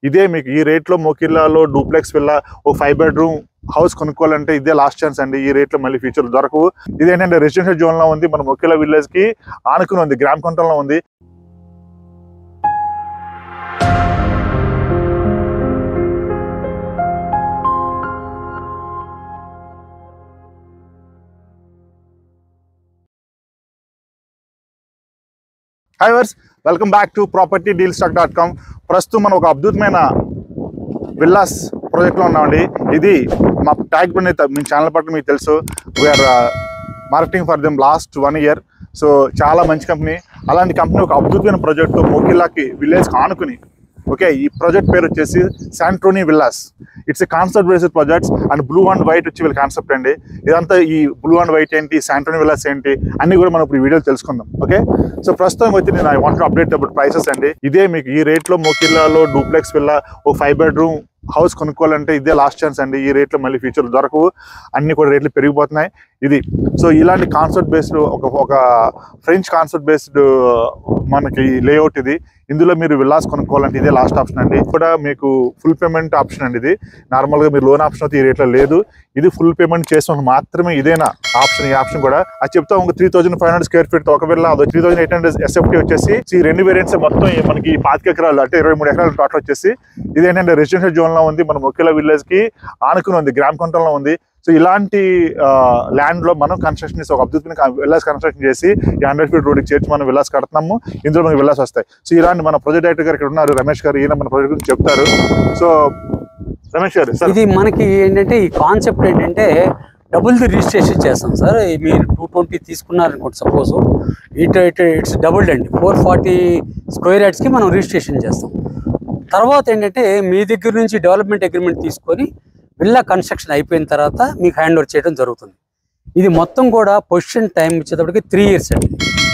ఇదే మీకు ఈ రేట్లో మోకిల్లాలో డూప్లెక్స్ విల్లా ఓ ఫైవ్ బెడ్రూమ్ హౌస్ కొనుక్కోవాలంటే ఇదే లాస్ట్ ఛాన్స్ అండి ఈ రేట్లో మళ్ళీ ఫ్యూచర్ దొరకవు ఇదేంటంటే రెసిడెన్షియల్ జోన్ లో ఉంది మన మొక్కిల విలేజ్ కి ఆనుకుని ఉంది గ్రామ్ కొంటంలో ఉంది hi viewers welcome back to property deal stock dot com ప్రస్తుతం మనం ఒక అద్భుతమైన విల్లాస్ ప్రాజెక్ట్లో ఉన్నామండి ఇది మా ట్యాగ్ పని మీ ఛానల్ పట్ల మీకు తెలుసు we're marketing for them last one year so చాలా మంచి కంపెనీ అలాంటి కంపెనీ ఒక అద్భుతమైన ప్రాజెక్ట్ మోకిలాకి విలేజ్కి ఆనుకుని ఓకే ఈ ప్రాజెక్ట్ పేరు వచ్చేసి Santorini villas it's a concept based projects and blue and white వచ్చి వీళ్ళ కాన్సెప్ట్ అండి ఇదంతా ఈ బ్లూ అండ్ వైట్ ఏంటి శాంట్రోనీ విల్లాస్ ఏంటి అన్ని కూడా మనం ఇప్పుడు ఈ వీడియోలో తెలుసుకుందాం ఓకే సో ప్రస్తుతం వచ్చి నేను I want update about prices అండి ఇదే మీకు ఈ రేట్లో మోకిల్లాలో డూప్లెక్స్ విల్లా ఓ ఫైవ్ బెడ్రూమ్ హౌస్ కొనుక్కోవాలంటే ఇదే లాస్ట్ ఛాన్స్ అండి ఈ రేట్లో మళ్ళీ ఫ్యూచర్ దొరకవు అన్ని కూడా రేట్లు పెరిగిపోతున్నాయి ఇది సో ఇలాంటి కాన్సెప్ట్ బేస్డ్ ఒక ఒక ఫ్రెంచ్ కాన్సెప్ట్ బేస్డ్ మనకి లేఅవుట్ ఇది ఇందులో మీరు విల్లాస్ కొనుక్కోవాలంటే ఇదే లాస్ట్ ఆప్షన్ అండి కూడా మీకు ఫుల్ పేమెంట్ ఆప్షన్ అండి ఇది నార్మల్గా మీరు లోన్ ఆప్షన్ అయితే ఈ రేట్లో లేదు ఇది ఫుల్ పేమెంట్ చేసిన మాత్రమే ఇదేనా ఆప్షన్ ఈ ఆప్షన్ కూడా అది చెప్తా ఒక three thousand five hundred square feet ఒక విల్లా అదో three thousand eight hundred SFT వచ్చేసి ఈ రెండు వేరియంట్స్ మొత్తం ఈ మనకి పాతిక ఎకరాలు అంటే ఇరవై మూడు ఎకరాలు టోటల్ వచ్చేసి ఇది ఏంటంటే రెసిడెన్షియల్ జోన్ లో ఉంది మన మొక్కిల విలేజ్ కి ఆనుకుని ఉంది గ్రామ్ కొంటంలో ఉంది సో ఇలాంటి ల్యాండ్ లో మనం కన్స్ట్రక్షన్ ఒక అద్భుతమైన విల్లాస్ కన్స్ట్రక్షన్ చేసి ఈ హండ్రెడ్ ఫీట్ రోడ్కి చేర్చి మనం విల్లాస్ కడుతున్నాము ఇందులో మనకి విల్లాస్ వస్తాయి సో ఇలాంటి మన ప్రొజెక్ట్ డైరెక్టర్ గారు ఇక్కడ ఉన్నారు రమేష్ గారు ఈయన మన ప్రాజెక్ట్ గురించి చెప్తారు సో రమేష్ గారు సార్ ఇది మనకి ఏంటంటే ఈ కాన్సెప్ట్ ఏంటంటే డబుల్ ది రిజిస్ట్రేషన్ చేస్తాం సార్ ఈ మీరు టూ ట్వంటీ తీసుకున్నారనుకోండి suppose it it it's double అండి ఫోర్ ఫార్టీ స్క్వేర్ యార్డ్స్కి మనం రిజిస్ట్రేషన్ చేస్తాం తర్వాత ఏంటంటే మీ దగ్గర నుంచి డెవలప్మెంట్ అగ్రిమెంట్ తీసుకొని విల్లా కన్స్ట్రక్షన్ అయిపోయిన తర్వాత మీకు హ్యాండ్ ఓవర్ చేయడం జరుగుతుంది ఇది మొత్తం కూడా పొజిషన్ టైం వచ్చేటప్పటికి త్రీ ఇయర్స్ అండి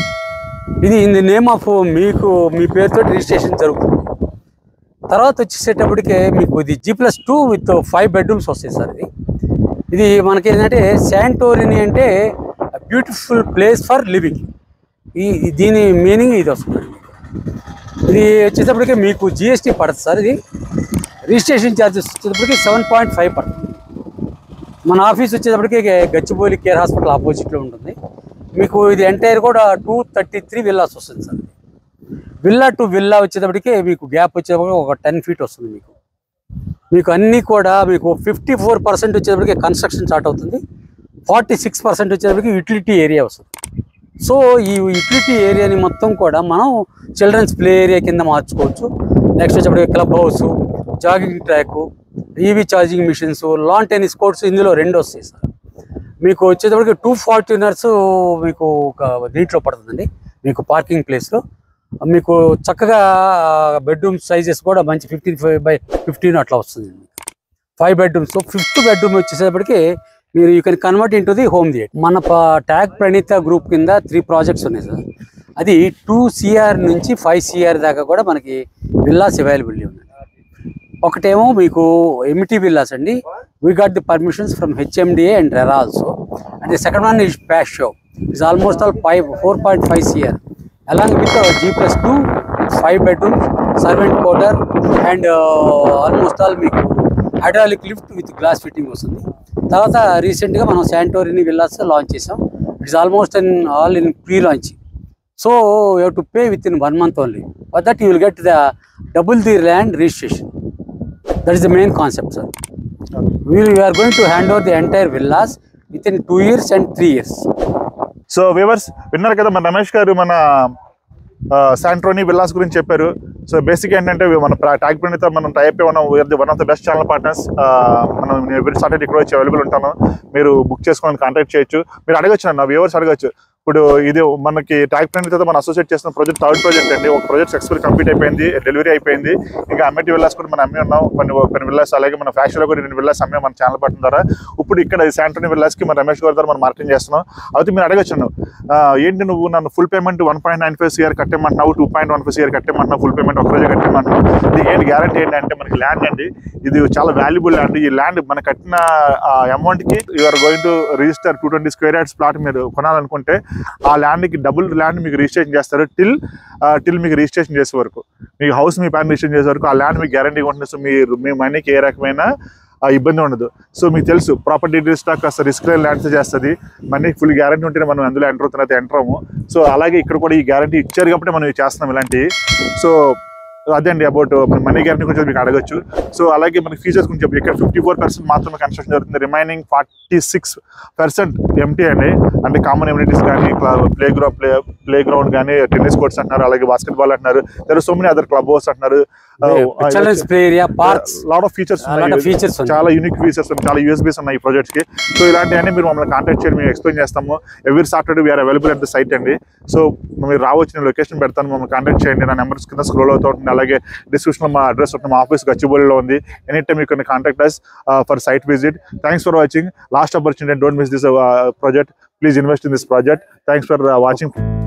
ఇది ఇన్ ది నేమ్ ఆఫ్ మీకు మీ పేరుతో రిజిస్ట్రేషన్ జరుగుతుంది తర్వాత వచ్చేసేటప్పటికే మీకు ఇది G plus two with five bedrooms వస్తాయి సార్ ఇది ఇది మనకి ఏంటంటే శాంటోరిని అంటే బ్యూటిఫుల్ ప్లేస్ ఫర్ లివింగ్ ఈ ఈ- దీని మీనింగ్ ఇది వస్తుంది ఇది వచ్చేటప్పటికి మీకు జిఎస్టీ పడుతుంది సార్ ఇది రిజిస్ట్రేషన్ ఛార్జెస్ వచ్చేటప్పటికి సెవెన్ పాయింట్ ఫైవ్ పడుతుంది మన ఆఫీస్ వచ్చేటప్పటికి గచ్చిబౌలి కేర్ హాస్పిటల్ ఆపోజిట్లో ఉంటుంది మీకు ఇది ఎంటైర్ కూడా టూ థర్టీ త్రీ విల్లాస్ వస్తుంది సార్ విల్లా టు విల్లా వచ్చేటప్పటికి మీకు గ్యాప్ వచ్చేటప్పటికి ఒక టెన్ ఫీట్ వస్తుంది మీకు మీకు అన్నీ కూడా మీకు ఫిఫ్టీ ఫోర్ పర్సెంట్ వచ్చేటప్పటికి కన్స్ట్రక్షన్ స్టార్ట్ అవుతుంది ఫార్టీ సిక్స్ పర్సెంట్ వచ్చేటప్పటికి యూటిలిటీ ఏరియా వస్తుంది సో ఈ యూటిలిటీ ఏరియాని మొత్తం కూడా మనం చిల్డ్రన్స్ ప్లే ఏరియా కింద మార్చుకోవచ్చు నెక్స్ట్ వచ్చేటప్పటికి clubhouse jogging track EV charging machines lawn tennis courts ఇందులో రెండు వస్తాయి సార్ మీకు వచ్చేటప్పటికి టూ ఫార్టీనర్స్ మీకు ఒక దీంట్లో పడుతుందండి మీకు పార్కింగ్ ప్లేస్లో మీకు చక్కగా బెడ్రూమ్ సైజెస్ కూడా మంచి ఫిఫ్టీన్ ఫైవ్ బై ఫిఫ్టీన్ అట్లా వస్తుంది ఫైవ్ బెడ్రూమ్స్ ఫిఫ్త్ బెడ్రూమ్ వచ్చేసేపటికి మీరు you can convert in to the home theatre మన ట్యాగ్ ప్రణీత గ్రూప్ కింద త్రీ ప్రాజెక్ట్స్ ఉన్నాయి సార్ అది టూ సిఆర్ నుంచి ఫైవ్ సిఆర్ దాకా కూడా మనకి విల్లాస్ అవైలబిలిటీ ఉన్నాయి ఒకటేమో మీకు ఎమిటీ విల్లాస్ అండి we got the permissions from HMDA and RERA also and the second one is posh show is almost all five four point five CR along with G plus two five bedroom servant quarter and almost all మీకు hydraulic lift with glass fitting వస్తుంది తర్వాత రీసెంట్గా మనం Santorini villas launch చేసాం it's almost in all in pre launch so you have to pay within one month only for that you will get the double the land registration that is the main concept sir we are going to hand over the entire villas within two years and three years. So viewers విన్నారు కదా మన రమేష్ గారు మన శాంట్రోని villas గురించి చెప్పారు so basic ఏంటంటే మన tag Pranitha మనం టైప్ ఉన్నాం one of the best channel partners మనం ఎవరి స్టార్టెడ్ ఇక్కడ వచ్చి అవైలబుల్ ఉంటాను మీరు బుక్ చేసుకోవడానికి కాంటాక్ట్ చేయొచ్చు మీరు అడగచ్చు నా వ్యూవర్స్ అడగచ్చు ఇప్పుడు ఇది మనకి ట్యాగ్ ప్రణితతో మనం అసోసియేట్ చేస్తున్న ప్రాజెక్ట్ థర్డ్ ప్రాజెక్ట్ అండి ఒక ప్రాజెక్ట్ సక్సెస్ఫుల్ కంప్లీట్ అయిపోయింది డెలివరీ అయిపోయింది ఇంకా అమ్మటి విల్లాస్ కూడా మనం అమ్మి ఉన్నాం కొన్ని కొన్ని విల్లాస్ అలాగే మన ఫ్యాక్టరీలో కూడా రెండు విల్లాస్ అమ్మే మన ఛానల్ పట్టిన ద్వారా ఇప్పుడు ఇక్కడ శాంటోని విల్లాస్ కి మన రమేష్ గారి ద్వారా మనం మార్కెటింగ్ చేస్తున్నాం అయితే మీరు అడగచ్చు నన్ను, ఆ, ఏంటి నువ్వు నన్ను full payment one point nine five CR కట్టేమంటున్నావు two point one five CR కట్టేమంటున్నావు ఫుల్ పేమెంట్ ఒక రోజే కట్టేమంటున్నావు దీనికి ఏంటి గ్యారంటీ ఏంటంటే మనకి ల్యాండ్ అండి ఇది చాలా వాల్యుబుల్ ల్యాండ్ ఈ ల్యాండ్ మన కట్టిన అమౌంట్ కి you're going to register two twenty square yards plot మీరు కొనాలనుకుంటే ఆ ల్యాండ్కి డబుల్ ల్యాండ్ మీకు రిజిస్ట్రేషన్ చేస్తారు టిల్ టిల్ మీకు రిజిస్ట్రేషన్ చేసే వరకు మీకు హౌస్ మీ పైన రిజిస్ట్రేషన్ చేసే వరకు ఆ ల్యాండ్ మీకు గ్యారంటీ ఉంటుంది సో మీరు మీ మనీకి ఏ రకమైన ఆ, ఇబ్బంది ఉండదు సో మీకు తెలుసు ప్రాపర్టీ డీటెయిల్స్ స్టాక్ కాస్త రిస్క్ ల్యాండ్స్ చేస్తుంది మనకి ఫుల్ గ్యారంటీ ఉంటేనే మనం అందులో ఎంటర్ అవుతున్న తర్వాత ఎంటర్ అవ్వము సో అలాగే ఇక్కడ కూడా ఈ గ్యారంటీ ఇచ్చారు కాబట్టి మనం ఇవి చేస్తున్నాం ఇలాంటివి సో అదే అండి అబౌట్ మనీ గ్యారంటీ గురించి మీకు అడగచ్చు సో అలాగే మనకి ఫీచర్స్ గురించి చెప్పి ఇక్కడ ఫిఫ్టీ ఫోర్ పర్సెంట్ మాత్రమే కన్స్ట్రక్షన్ జరుగుతుంది remaining forty six percent empty అండి అంటే కామన్ ఎమ్యూనిటీస్ కానీ playground play playground కానీ టెన్నిస్ కోర్ట్స్ అంటున్నారు అలాగే బాస్కెట్ బాల్ అంటున్నారు there so many other clubhouse అంటున్నారు children's play area parks lot of features lot of features చాలా unique features ఉన్నాయి చాలా యూఎస్బీస్ ఉన్నాయి ఈ projects కి సో ఇలాంటివన్నీ మీరు మమ్మల్ని కాంటాక్ట్ చేయండి మేము ఎక్స్ప్లెయిన్ చేస్తాము every Saturday we're available at the site అండి సో మీరు రావచ్చు నేను లొకేషన్ పెడతాను మమ్మల్ని కాంటాక్ట్ చేయండి నా నెంబర్స్ కింద స్క్రోల్ అవుతూ ఉంటుంది అలాగే డిస్క్రిప్షన్లో మా అడ్రస్ ఉంటుంది మా ఆఫీస్ గచ్చిబౌలిలో ఉంది any time you can contact us for site visit thanks for watching last opportunity don't miss this project please invest in this project thanks for watching